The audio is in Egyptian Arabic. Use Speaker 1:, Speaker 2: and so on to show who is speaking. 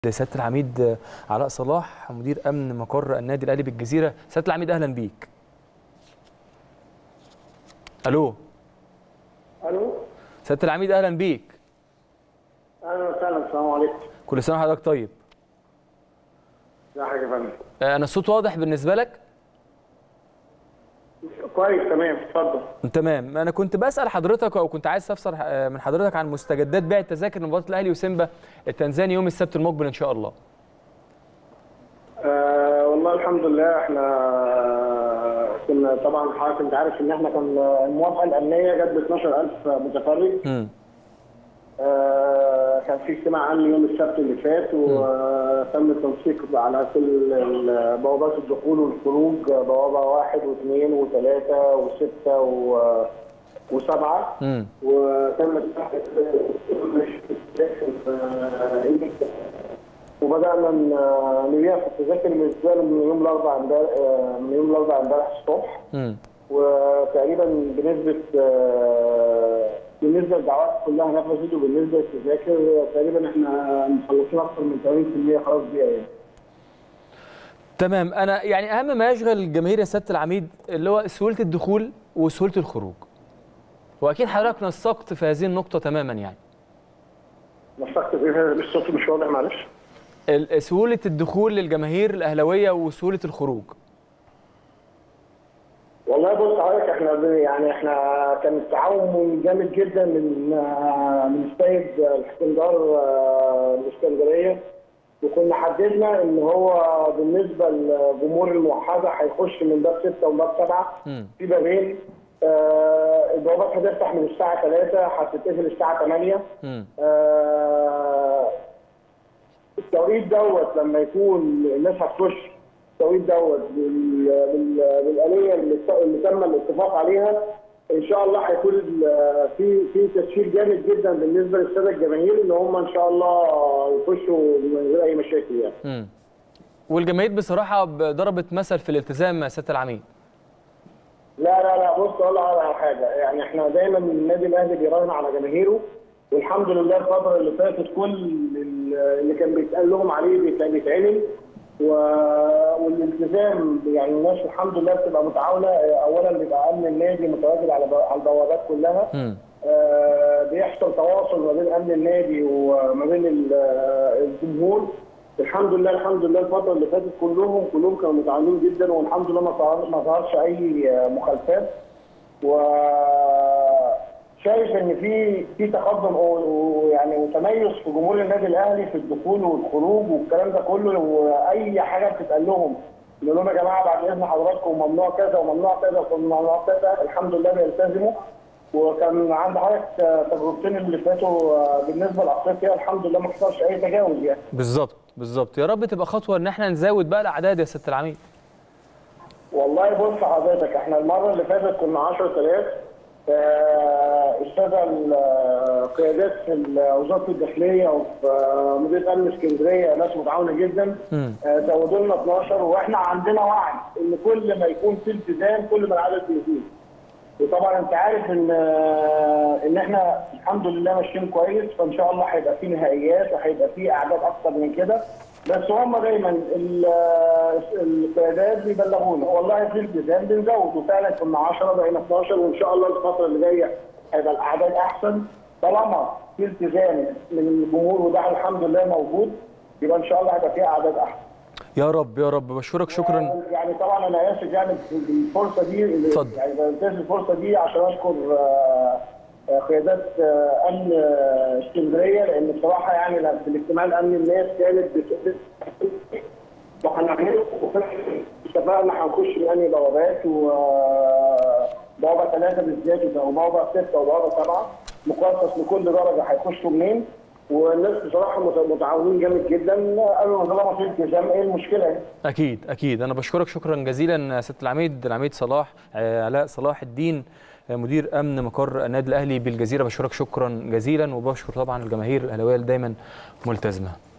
Speaker 1: سياده العميد علاء صلاح مدير امن مقر النادي الاهلي بالجزيره سياده العميد اهلا بيك الو
Speaker 2: الو
Speaker 1: سياده العميد اهلا بيك
Speaker 2: اهلا وسهلا السلام عليكم
Speaker 1: كل سنه وحضرتك طيب
Speaker 2: ازي حضرتك يا فندم
Speaker 1: آه، انا الصوت واضح بالنسبه لك
Speaker 2: كويس تمام اتفضل
Speaker 1: تمام انا كنت بسال حضرتك او كنت عايز استفسر آه، من حضرتك عن مستجدات بيع التذاكر لمباراه الاهلي وسيمبا التنزاني يوم السبت المقبل ان شاء الله
Speaker 2: آه والله الحمد لله احنا كنا طبعا حضرتك انت عارف ان احنا كان الموافقه الامنيه جت ب 12000 متفرج
Speaker 1: امم
Speaker 2: آه كان في اجتماع امني يوم السبت اللي فات وتم التنسيق على كل ال- بوابات الدخول والخروج بوابه واحد واثنين وثلاثه وسته و- وسبعه
Speaker 1: امم
Speaker 2: وتم وبدانا ن- نبيع في التذاكر بالنسبه من يوم الاربعاء امبارح آه، من يوم الاربعاء امبارح الصبح
Speaker 1: امم
Speaker 2: وتقريبا بنسبه آه، بالنسبه للدعوات كلها نفذت وبالنسبه للتذاكر تقريبا احنا مخلصين اكثر من 80% خلاص بيها يعني.
Speaker 1: تمام انا يعني اهم ما يشغل الجماهير يا سياده العميد اللي هو سهوله الدخول وسهوله الخروج واكيد حضرتك نسقت في هذه النقطه تماما يعني
Speaker 2: نسقت في إيه؟ مش صوتي مش واضح معلش
Speaker 1: ال- سهوله الدخول للجماهير الاهلاويه وسهوله الخروج
Speaker 2: والله بص حضرتك احنا ب- يعني احنا كان التعاون جامد جدا من آه، من السيد الاسكندر آه، الاسكندريه وكنا حددنا ان هو بالنسبه لجمهور الموحده هيخش من باب 6 وباب 7
Speaker 1: امم
Speaker 2: في بابين آه، البوابات هتفتح من الساعه 3 هتتقفل الساعه 8
Speaker 1: امم
Speaker 2: آه، التوقيت دوت لما يكون الناس هتخش التوقيت دوت بال- بال- بالآلية اللي ت- اللي تم الاتفاق عليها ان شاء الله هيكون ال- في في تسهيل جامد جدا بالنسبه للساده الجماهير ان هم ان شاء الله يخشوا من غير اي مشاكل يعني.
Speaker 1: امم والجماهير بصراحه ب- ضربت مثل في الالتزام يا سياده العميد
Speaker 2: لا لا لا بص اقول لك على حاجه يعني احنا دايما النادي الاهلي بيراهن على جماهيره والحمد لله الفتره اللي فاتت كل ال- اللي كان بيتقال لهم عليه بيت- بيتعمل و- والالتزام يعني الناس الحمد لله بتبقى متعاونه اولا بيبقى امن النادي متواجد على ب- على البوابات كلها
Speaker 1: امم
Speaker 2: آه، بيحصل تواصل ما بين امن النادي وما بين ال- آه، الجمهور الحمد لله الحمد لله الفتره اللي فاتت كلهم كلهم كانوا متعاونين جدا والحمد لله ما ظهر- ما ظهرش اي آه، مخالفات وشايف ان في في تقدم و- ويعني وتميز في جمهور النادي الاهلي في الدخول والخروج والكلام ده كله واي حاجه بتتقال لهم نقول لهم يا جماعه بعد اذن حضراتكم ممنوع كذا وممنوع كذا وممنوع كذا الحمد لله بيلتزموا وكان عند حضرتك تجربتين اللي فاتوا آه، بالنسبه لافريقيا الحمد لله ما حصلش اي تجاوز يعني
Speaker 1: بالظبط بالظبط يا رب تبقى خطوه ان احنا نزود بقى الاعداد يا سياده العميد
Speaker 2: والله بص حضرتك احنا المره اللي فاتت كنا 10000 آه، الساده القيادات في ال- وزاره الداخليه وفي آه، مديريه امن اسكندريه ناس متعاونه جدا
Speaker 1: امم
Speaker 2: آه، زودوا لنا 12 واحنا عندنا وعي ان كل ما يكون في التزام كل ما العدد بيزيد وطبعا انت عارف ان آه، ان احنا الحمد لله ماشيين كويس فان شاء الله هيبقى في نهائيات وهيبقى في اعداد اكتر من كده بس هم دايما ال- آه، القيادات بيبلغونا والله في التزام بنزود وفعلا كنا 10 بقينا 12 وان شاء الله الفتره اللي جايه هيبقى الاعداد احسن طالما في التزام من الجمهور وده الحمد لله موجود يبقى ان شاء الله هيبقى في اعداد احسن
Speaker 1: يا رب يا رب بشكرك شكرا
Speaker 2: يعني طبعا انا اسف يعني بالفرصه دي
Speaker 1: اتفضل.
Speaker 2: يعني بنتهز الفرصه دي عشان اشكر آه، آه، قيادات آه، امن آه، اسكندريه لان بصراحه يعني لا- في الاجتماع الامني الناس كانت بتقول وهنعمله وفعلا اتفقنا هنخش من انهي بوابات و بوابه ثلاثه بالذات وبوابه سته وبوابه سبعه مخصص لكل درجه هيخشوا منين والناس بصراحه مت- متعاونين جامد جدا قالوا طالما في التزام ايه المشكله يعني
Speaker 1: اكيد اكيد انا بشكرك شكرا جزيلا سياده العميد العميد صلاح آه، علاء صلاح الدين آه، مدير امن مقر النادي الاهلي بالجزيره بشكرك شكرا جزيلا وبشكر طبعا الجماهير الاهلاويه اللي دايما ملتزمه